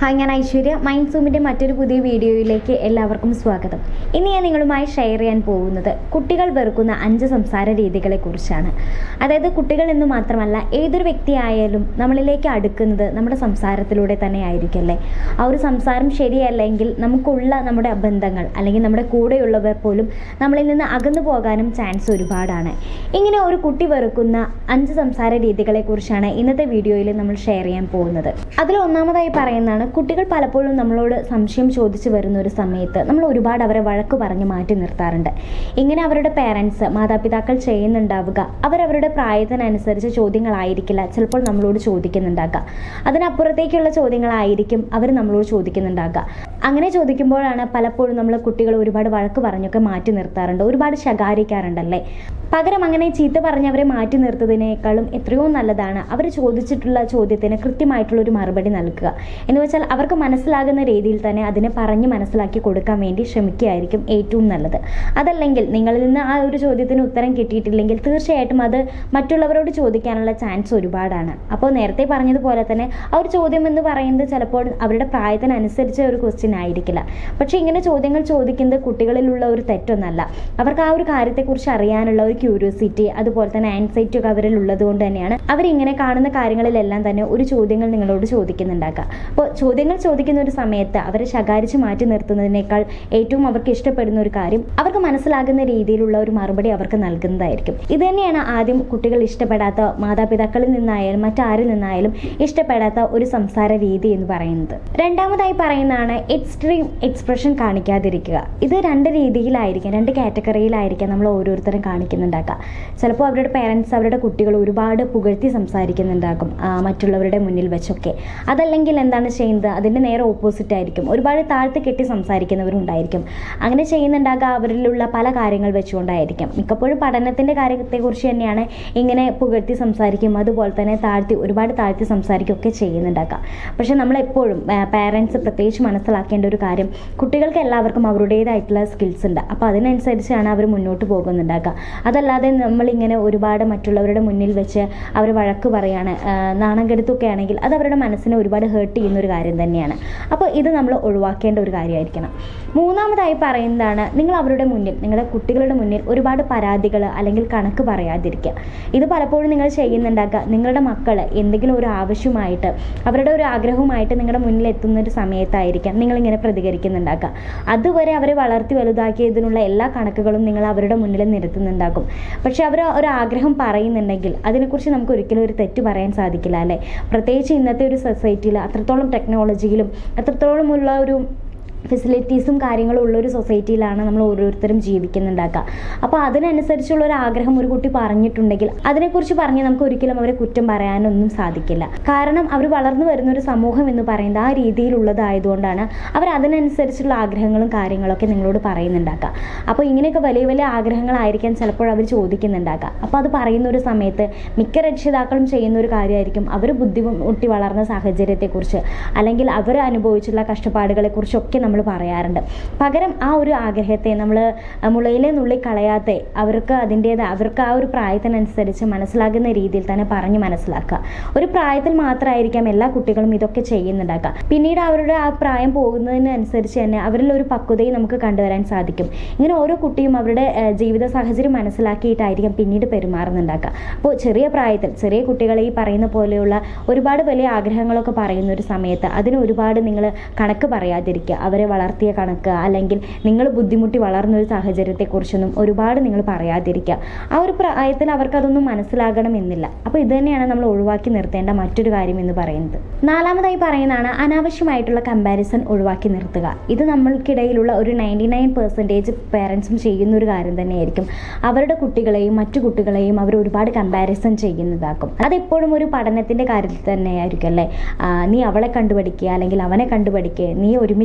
hi ഞാൻ Aishwarya mind സൂമിൻ്റെ മറ്റൊരു പുതിയ വീഡിയോയിലേക്ക് എല്ലാവർക്കും സ്വാഗതം ഇന്ന് ഞാൻ നിങ്ങളുമായി ഷെയർ ചെയ്യാൻ പോകുന്നത് കുട്ടികൾ വെറുക്കുന്ന അഞ്ച് സംസാര രീതികളെക്കുറിച്ചാണ് അതായത് കുട്ടികൾ എന്ന് മാത്രമല്ല ഏതൊരു വ്യക്തിയായാലും നമ്മളിലേക്ക് അടുക്കുന്നത് നമ്മുടെ സംസാരത്തിലൂടെ തന്നെ ആയിരിക്കല്ലേ ആ ഒരു സംസാരം ശരിയല്ലെങ്കിൽ നമുക്കുള്ള നമ്മുടെ ബന്ധങ്ങൾ അല്ലെങ്കിൽ നമ്മുടെ കൂടെയുള്ളവർ പോലും നമ്മളിൽ നിന്ന് അകന്നു പോകാനും ചാൻസ് ഒരുപാടാണ് ഇങ്ങനെ ഒരു കുട്ടി വെറുക്കുന്ന അഞ്ച് സംസാര രീതികളെക്കുറിച്ചാണ് ഇന്നത്തെ വീഡിയോയിൽ നമ്മൾ ഷെയർ ചെയ്യാൻ പോകുന്നത് അതിൽ ഒന്നാമതായി പറയുന്നതാണ് കുട്ടികൾ പലപ്പോഴും നമ്മളോട് സംശയം ചോദിച്ചു വരുന്ന ഒരു സമയത്ത് നമ്മൾ ഒരുപാട് അവരെ വഴക്ക് പറഞ്ഞ് മാറ്റി നിർത്താറുണ്ട് ഇങ്ങനെ അവരുടെ പേരൻസ് മാതാപിതാക്കൾ ചെയ്യുന്നുണ്ടാവുക അവരവരുടെ പ്രായത്തിനനുസരിച്ച് ചോദ്യങ്ങളായിരിക്കില്ല ചിലപ്പോൾ നമ്മളോട് ചോദിക്കുന്നുണ്ടാകുക അതിനപ്പുറത്തേക്കുള്ള ചോദ്യങ്ങളായിരിക്കും അവർ നമ്മളോട് ചോദിക്കുന്നുണ്ടാകുക അങ്ങനെ ചോദിക്കുമ്പോഴാണ് പലപ്പോഴും നമ്മൾ കുട്ടികൾ ഒരുപാട് വഴക്ക് പറഞ്ഞൊക്കെ മാറ്റി നിർത്താറുണ്ട് ഒരുപാട് ശകാരിക്കാറുണ്ടല്ലേ പകരം അങ്ങനെ ചീത്ത പറഞ്ഞ് അവരെ മാറ്റി നിർത്തതിനേക്കാളും എത്രയോ നല്ലതാണ് അവർ ചോദിച്ചിട്ടുള്ള ചോദ്യത്തിന് കൃത്യമായിട്ടുള്ള ഒരു മറുപടി നൽകുക എന്ന് വെച്ചാൽ അവർക്ക് മനസ്സിലാകുന്ന രീതിയിൽ തന്നെ അതിനെ പറഞ്ഞ് മനസ്സിലാക്കി കൊടുക്കാൻ വേണ്ടി ശ്രമിക്കുകയായിരിക്കും ഏറ്റവും നല്ലത് അതല്ലെങ്കിൽ നിങ്ങളിൽ നിന്ന് ആ ഒരു ചോദ്യത്തിന് ഉത്തരം കിട്ടിയിട്ടില്ലെങ്കിൽ തീർച്ചയായിട്ടും അത് മറ്റുള്ളവരോട് ചോദിക്കാനുള്ള ചാൻസ് ഒരുപാടാണ് അപ്പോൾ നേരത്തെ പറഞ്ഞതുപോലെ തന്നെ ആ ഒരു ചോദ്യം എന്ന് പറയുന്നത് ചിലപ്പോൾ അവരുടെ പ്രായത്തിനനുസരിച്ച ഒരു ക്വസ്റ്റ്യൻ ആയിരിക്കില്ല പക്ഷേ ഇങ്ങനെ ചോദ്യങ്ങൾ ചോദിക്കുന്നത് കുട്ടികളിലുള്ള ഒരു തെറ്റൊന്നല്ല അവർക്ക് ആ ഒരു കാര്യത്തെക്കുറിച്ച് അറിയാനുള്ള ഒരു ക്യൂരിയോസിറ്റി അതുപോലെ തന്നെ ആൻസൈറ്റി ഒക്കെ അവരിൽ ഉള്ളത് കൊണ്ട് തന്നെയാണ് അവരിങ്ങനെ കാണുന്ന കാര്യങ്ങളിലെല്ലാം തന്നെ ഒരു ചോദ്യങ്ങൾ നിങ്ങളോട് ചോദിക്കുന്നുണ്ടാക്കുക അപ്പോൾ ചോദ്യങ്ങൾ ചോദിക്കുന്ന ഒരു സമയത്ത് അവരെ ശകാരിച്ച് മാറ്റി നിർത്തുന്നതിനേക്കാൾ ഏറ്റവും അവർക്ക് ഇഷ്ടപ്പെടുന്ന ഒരു കാര്യം അവർക്ക് മനസ്സിലാകുന്ന രീതിയിലുള്ള ഒരു മറുപടി അവർക്ക് നൽകുന്നതായിരിക്കും ഇത് തന്നെയാണ് ആദ്യം കുട്ടികൾ ഇഷ്ടപ്പെടാത്ത മാതാപിതാക്കളിൽ നിന്നായാലും മറ്റാരിൽ നിന്നായാലും ഇഷ്ടപ്പെടാത്ത ഒരു സംസാര രീതി എന്ന് പറയുന്നത് രണ്ടാമതായി പറയുന്നതാണ് എക്സ്ട്രീം എക്സ്പ്രഷൻ കാണിക്കാതിരിക്കുക ഇത് രണ്ട് രീതിയിലായിരിക്കാം രണ്ട് കാറ്റഗറിയിലായിരിക്കാം നമ്മൾ ഓരോരുത്തരും കാണിക്കുന്നുണ്ടാക്കുക ചിലപ്പോൾ അവരുടെ പേരൻസ് അവരുടെ കുട്ടികൾ ഒരുപാട് പുകഴ്ത്തി സംസാരിക്കുന്നുണ്ടാകും ആ, മറ്റുള്ളവരുടെ മുന്നിൽ വെച്ചൊക്കെ അതല്ലെങ്കിൽ എന്താണ് ചെയ്യുന്നത് അതിൻ്റെ നേരെ ഓപ്പോസിറ്റ് ആയിരിക്കും ഒരുപാട് താഴ്ത്തി കെട്ടി സംസാരിക്കുന്നവരുണ്ടായിരിക്കും അങ്ങനെ ചെയ്യുന്നുണ്ടാകുക അവരിലുള്ള പല കാര്യങ്ങൾ വെച്ചുകൊണ്ടായിരിക്കും മിക്കപ്പോഴും പഠനത്തിൻ്റെ കാര്യത്തെക്കുറിച്ച് തന്നെയാണ് ഇങ്ങനെ പുകഴ്ത്തി സംസാരിക്കും അതുപോലെ തന്നെ താഴ്ത്തി ഒരുപാട് താഴ്ത്തി സംസാരിക്കുകയൊക്കെ ചെയ്യുന്നുണ്ടാക്കുക പക്ഷേ നമ്മളെപ്പോഴും പാരൻസ് പ്രത്യേകിച്ച് മനസ്സിലാക്കേണ്ട ഒരു കാര്യം കുട്ടികൾക്ക് എല്ലാവർക്കും അവരുടേതായിട്ടുള്ള സ്കിൽസ് ഉണ്ട് അപ്പോൾ അതിനനുസരിച്ചാണ് അവർ മുന്നോട്ട് പോകുന്നുണ്ടാക്കുക അതല്ലാതെ നമ്മളിങ്ങനെ ഒരുപാട് മറ്റുള്ളവരുടെ മുന്നിൽ വെച്ച് അവർ വഴക്ക് പറയാണ് ആ, നാണം കെടുത്തൊക്കെ ആണെങ്കിൽ അത് അവരുടെ മനസ്സിനെ ഒരുപാട് ഹേർട്ട് ചെയ്യുന്ന ഒരു കാര്യം തന്നെയാണ് അപ്പോൾ ഇത് നമ്മൾ ഒഴിവാക്കേണ്ട ഒരു കാര്യമായിരിക്കണം മൂന്നാമതായി പറയുന്നതാണ് നിങ്ങൾ അവരുടെ മുന്നിൽ നിങ്ങളുടെ കുട്ടികളുടെ മുന്നിൽ ഒരുപാട് പരാതികൾ അല്ലെങ്കിൽ കണക്ക് പറയാതിരിക്കുക ഇത് പലപ്പോഴും നിങ്ങൾ ചെയ്യുന്നുണ്ടാക്കുക നിങ്ങളുടെ മക്കൾ എന്തെങ്കിലും ഒരു ആവശ്യമായിട്ട് അവരുടെ ഒരു ആഗ്രഹവുമായിട്ട് നിങ്ങളുടെ മുന്നിൽ എത്തുന്ന ഒരു സമയത്തായിരിക്കാം നിങ്ങളിങ്ങനെ പ്രതികരിക്കുന്നുണ്ടാക്കുക അതുവരെ അവരെ വളർത്തി വലുതാക്കിയതിനുള്ള എല്ലാ കണക്കുകളും നിങ്ങൾ അവരുടെ മുന്നിൽ നിരത്തുന്നുണ്ടാകും പക്ഷെ അവർ ഒരു ആഗ്രഹം പറയുന്നുണ്ടെങ്കിൽ അതിനെക്കുറിച്ച് നമുക്ക് ഒരിക്കലും ഒരു തെറ്റ് പറയാൻ സാധിക്കില്ല അല്ലേ പ്രത്യേകിച്ച് ഇന്നത്തെ ഒരു സൊസൈറ്റിയിൽ അത്രത്തോളം ടെക്നോളജിയിലും അത്രത്തോളമുള്ള ഒരു ഫെസിലിറ്റീസും കാര്യങ്ങളും ഉള്ള ഒരു സൊസൈറ്റിയിലാണ് നമ്മൾ ഓരോരുത്തരും ജീവിക്കുന്നുണ്ടാക്കുക അപ്പോൾ അതിനനുസരിച്ചുള്ള ഒരു ആഗ്രഹം ഒരു കുട്ടി പറഞ്ഞിട്ടുണ്ടെങ്കിൽ അതിനെക്കുറിച്ച് പറഞ്ഞ് നമുക്ക് ഒരിക്കലും അവരെ കുറ്റം പറയാനൊന്നും സാധിക്കില്ല കാരണം അവർ വളർന്നു വരുന്ന ഒരു സമൂഹം എന്ന് പറയുന്നത് ആ രീതിയിലുള്ളതായതുകൊണ്ടാണ് അവർ അതിനനുസരിച്ചുള്ള ആഗ്രഹങ്ങളും കാര്യങ്ങളൊക്കെ നിങ്ങളോട് പറയുന്നുണ്ടാക്കുക അപ്പോൾ ഇങ്ങനെയൊക്കെ വലിയ വലിയ ആഗ്രഹങ്ങളായിരിക്കാം ചിലപ്പോൾ അവർ ചോദിക്കുന്നുണ്ടാക്കുക അപ്പോൾ അത് പറയുന്ന ഒരു സമയത്ത് മിക്ക രക്ഷിതാക്കളും ചെയ്യുന്ന ഒരു കാര്യമായിരിക്കും അവർ ബുദ്ധിമുട്ടി വളർന്ന സാഹചര്യത്തെക്കുറിച്ച് അല്ലെങ്കിൽ അവർ അനുഭവിച്ചുള്ള കഷ്ടപ്പാടുകളെക്കുറിച്ചൊക്കെ നമ്മൾ പറയാറുണ്ട് പകരം ആ ഒരു ആഗ്രഹത്തെ നമ്മൾ മുളയിലെ നുള്ളി കളയാതെ അവർക്ക് അതിൻ്റേത് അവർക്ക് ആ ഒരു പ്രായത്തിനനുസരിച്ച് മനസ്സിലാകുന്ന രീതിയിൽ തന്നെ പറഞ്ഞ് മനസ്സിലാക്കുക ഒരു പ്രായത്തിൽ മാത്രമായിരിക്കാം എല്ലാ കുട്ടികളും ഇതൊക്കെ ചെയ്യുന്നുണ്ടാക്കുക പിന്നീട് അവരുടെ ആ പ്രായം പോകുന്നതിനനുസരിച്ച് തന്നെ അവരിൽ ഒരു പക്വതയും നമുക്ക് കണ്ടുവരാൻ സാധിക്കും ഇങ്ങനെ ഓരോ കുട്ടിയും അവരുടെ ഏഹ്, ജീവിത സാഹചര്യം മനസ്സിലാക്കിയിട്ടായിരിക്കും പിന്നീട് പെരുമാറുന്നുണ്ടാക്കുക അപ്പോൾ ചെറിയ പ്രായത്തിൽ ചെറിയ കുട്ടികളെ ഈ പറയുന്ന പോലെയുള്ള ഒരുപാട് വലിയ ആഗ്രഹങ്ങളൊക്കെ പറയുന്ന ഒരു സമയത്ത് അതിന് ഒരുപാട് നിങ്ങൾ കണക്ക് പറയാതിരിക്കുക അവരെ വളർത്തിയ കണക്ക് അല്ലെങ്കിൽ നിങ്ങൾ ബുദ്ധിമുട്ടി വളർന്ന ഒരു സാഹചര്യത്തെക്കുറിച്ചൊന്നും ഒരുപാട് നിങ്ങൾ പറയാതിരിക്കുക ആ ഒരു പ്രായത്തിൽ അവർക്ക് അതൊന്നും മനസ്സിലാകണമെന്നില്ല അപ്പോൾ ഇത് തന്നെയാണ് നമ്മൾ ഒഴിവാക്കി നിർത്തേണ്ട മറ്റൊരു കാര്യം എന്ന് പറയുന്നത് നാലാമതായി പറയുന്നതാണ് അനാവശ്യമായിട്ടുള്ള കമ്പാരിസൺ ഒഴിവാക്കി നിർത്തുക ഇത് നമ്മൾക്കിടയിലുള്ള ഒരു നയൻറ്റി നയൻ പെർസെൻറ്റേജ് പേരൻസും ചെയ്യുന്ന ഒരു കാര്യം തന്നെയായിരിക്കും അവരുടെ കുട്ടികളെയും മറ്റു കുട്ടികളെയും അവർ ഒരുപാട് കമ്പാരിസൺ ചെയ്യുന്നതാക്കും അതെപ്പോഴും ഒരു പഠനത്തിൻ്റെ കാര്യത്തിൽ തന്നെയായിരിക്കും അല്ലേ ആ, നീ അവളെ കണ്ടുപഠിക്കുക അല്ലെങ്കിൽ അവനെ കണ്ടുപഠിക്കുക നീ ഒരുമിച്ചല്ലേ പഠിക്കുക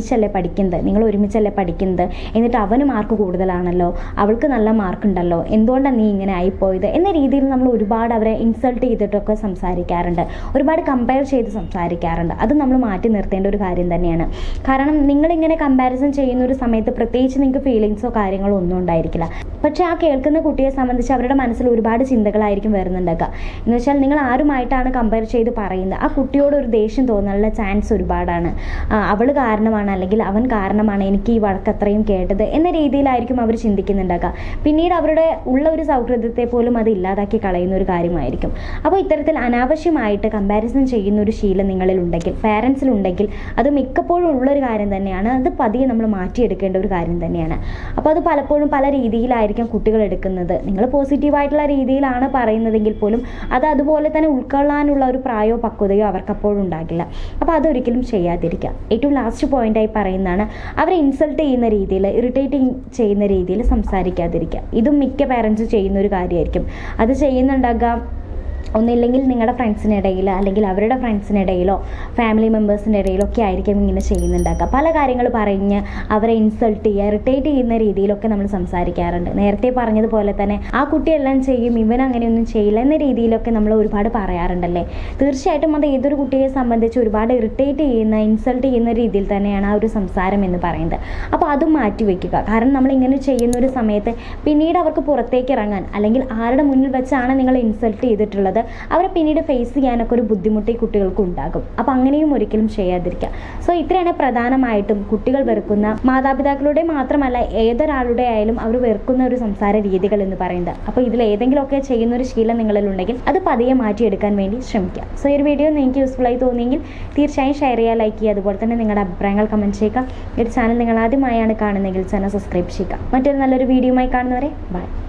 പഠിക്കുന്നത് നിങ്ങൾ ഒരുമിച്ചല്ലേ പഠിക്കുന്നത് എന്നിട്ട് അവന് മാർക്ക് കൂടുതലാണല്ലോ അവൾക്ക് നല്ല മാർക്ക് ഉണ്ടല്ലോ എന്തുകൊണ്ടാണ് നീ ഇങ്ങനെ ആയിപ്പോയത് എന്ന രീതിയിൽ നമ്മൾ ഒരുപാട് അവരെ ഇൻസൾട്ട് ചെയ്തിട്ടൊക്കെ സംസാരിക്കാറുണ്ട് ഒരുപാട് കമ്പയർ ചെയ്ത് സംസാരിക്കാറുണ്ട് അത് നമ്മൾ മാറ്റി നിർത്തേണ്ട ഒരു കാര്യം തന്നെയാണ് കാരണം നിങ്ങളിങ്ങനെ കമ്പാരിസൺ ചെയ്യുന്ന ഒരു സമയത്ത് പ്രത്യേകിച്ച് നിങ്ങൾക്ക് ഫീലിങ്സോ കാര്യങ്ങളോ ഒന്നും ഉണ്ടായിരിക്കില്ല പക്ഷേ ആ കേൾക്കുന്ന കുട്ടിയെ സംബന്ധിച്ച് അവരുടെ മനസ്സിൽ ഒരുപാട് ചിന്തകളായിരിക്കും വരുന്നുണ്ടാക്കുക എന്ന് വെച്ചാൽ നിങ്ങൾ ആരുമായിട്ടാണ് കമ്പയർ ചെയ്ത് പറയുന്നത് ആ കുട്ടിയോട് ഒരു ദേഷ്യം തോന്നാനുള്ള ചാൻസ് ഒരുപാടാണ് അവൾ കാരണമാണ് അല്ലെങ്കിൽ അവൻ കാരണമാണ് എനിക്ക് ഈ വഴക്ക് അത്രയും കേട്ടത് എന്ന രീതിയിലായിരിക്കും അവർ ചിന്തിക്കുന്നുണ്ടാക്കുക പിന്നീട് അവരുടെ ഉള്ള ഒരു സൗഹൃദത്തെ പോലും അത് ഇല്ലാതാക്കി കളയുന്ന ഒരു കാര്യമായിരിക്കും അപ്പോൾ ഇത്തരത്തിൽ അനാവശ്യമായിട്ട് കമ്പാരിസൺ ചെയ്യുന്ന ഒരു ശീലം നിങ്ങളിൽ ഉണ്ടെങ്കിൽ പാരൻസിലുണ്ടെങ്കിൽ അത് മിക്കപ്പോഴും ഉള്ളൊരു കാര്യം തന്നെയാണ് അത് പതിയെ നമ്മൾ മാറ്റിയെടുക്കേണ്ട ഒരു കാര്യം തന്നെയാണ് അപ്പോൾ അത് പലപ്പോഴും പല രീതിയിലായിരിക്കും കുട്ടികൾ എടുക്കുന്നത് നിങ്ങൾ പോസിറ്റീവായിട്ടുള്ള രീതിയിലാണ് പറയുന്നതെങ്കിൽ പോലും അത് അതുപോലെ തന്നെ ഉൾക്കൊള്ളാനുള്ള ഒരു പ്രായോ പക്വതയോ അവർക്കപ്പോഴും ഉണ്ടാകില്ല അപ്പോൾ അതൊരിക്കലും ചെയ്യാതിരിക്കുക ഏറ്റവും ലാസ്റ്റ് പോയിന്റായി പറയുന്നതാണ് അവരെ ഇൻസൾട്ട് ചെയ്യുന്ന രീതിയിൽ ഇറിറ്റേറ്റിംഗ് ചെയ്യുന്ന രീതിയിൽ സംസാരിക്കാതിരിക്കുക ഇതും മിക്ക പാരൻസ് ചെയ്യുന്ന ഒരു കാര്യമായിരിക്കും അത് ചെയ്യുന്നുണ്ടാകാം ഒന്നില്ലെങ്കിൽ നിങ്ങളുടെ ഫ്രണ്ട്സിനിടയിൽ അല്ലെങ്കിൽ അവരുടെ ഫ്രണ്ട്സിനിടയിലോ ഫാമിലി മെമ്പേഴ്സിൻ്റെ ഇടയിലോ ഒക്കെ ആയിരിക്കും ഇങ്ങനെ ചെയ്യുന്നുണ്ടാക്കുക പല കാര്യങ്ങൾ പറഞ്ഞ് അവരെ ഇൻസൾട്ട് ചെയ്യുക ഇറിറ്റേറ്റ് ചെയ്യുന്ന രീതിയിലൊക്കെ നമ്മൾ സംസാരിക്കാറുണ്ട് നേരത്തെ പറഞ്ഞതുപോലെ തന്നെ ആ കുട്ടിയെല്ലാം ചെയ്യും ഇവൻ അങ്ങനെയൊന്നും ചെയ്യില്ല എന്ന രീതിയിലൊക്കെ നമ്മൾ ഒരുപാട് പറയാറുണ്ടല്ലേ തീർച്ചയായിട്ടും അത് ഏതൊരു കുട്ടിയെ സംബന്ധിച്ച് ഒരുപാട് ഇറിറ്റേറ്റ് ചെയ്യുന്ന ഇൻസൾട്ട് ചെയ്യുന്ന രീതിയിൽ തന്നെയാണ് ആ ഒരു സംസാരം എന്ന് പറയുന്നത് അപ്പോൾ അതും മാറ്റി വയ്ക്കുക കാരണം നമ്മൾ ഇങ്ങനെ ചെയ്യുന്ന ഒരു സമയത്ത് പിന്നീട് അവർക്ക് പുറത്തേക്ക് ഇറങ്ങാൻ അല്ലെങ്കിൽ ആരുടെ മുന്നിൽ വെച്ചാണ് നിങ്ങൾ ഇൻസൾട്ട് ചെയ്തിട്ടുള്ളത് അവരെ പിന്നീട് ഫേസ് ചെയ്യാനൊക്കെ ഒരു ബുദ്ധിമുട്ട് ഈ കുട്ടികൾക്ക് ഉണ്ടാകും അപ്പോൾ അങ്ങനെയും ഒരിക്കലും ചെയ്യാതിരിക്കുക സോ ഇത്രയാണ് പ്രധാനമായിട്ടും കുട്ടികൾ വെറുക്കുന്ന മാതാപിതാക്കളുടെ മാത്രമല്ല ഏതൊരാളുടെ ആയാലും അവർ വെറുക്കുന്ന ഒരു സംസാര രീതികൾ എന്ന് പറയുന്നത് അപ്പോൾ ഇതിൽ ഏതെങ്കിലുമൊക്കെ ചെയ്യുന്ന ഒരു ശീലം നിങ്ങളിൽ ഉണ്ടെങ്കിൽ അത് പതിയെ മാറ്റിയെടുക്കാൻ വേണ്ടി ശ്രമിക്കുക സോ ഈ ഒരു വീഡിയോ നിങ്ങൾക്ക് യൂസ്ഫുൾ ആയി തോന്നിയെങ്കിൽ തീർച്ചയായും ഷെയർ ചെയ്യുക ലൈക്ക് ചെയ്യുക അതുപോലെ തന്നെ നിങ്ങളുടെ അഭിപ്രായങ്ങൾ കമൻറ്റ് ചെയ്യുക ഈ ഒരു ചാനൽ നിങ്ങൾ ആദ്യമായാണ് കാണുന്നതെങ്കിൽ ചാനൽ സബ്സ്ക്രൈബ് ചെയ്യുക മറ്റൊരു നല്ലൊരു വീഡിയോയുമായി കാണുന്നവരെ ബൈ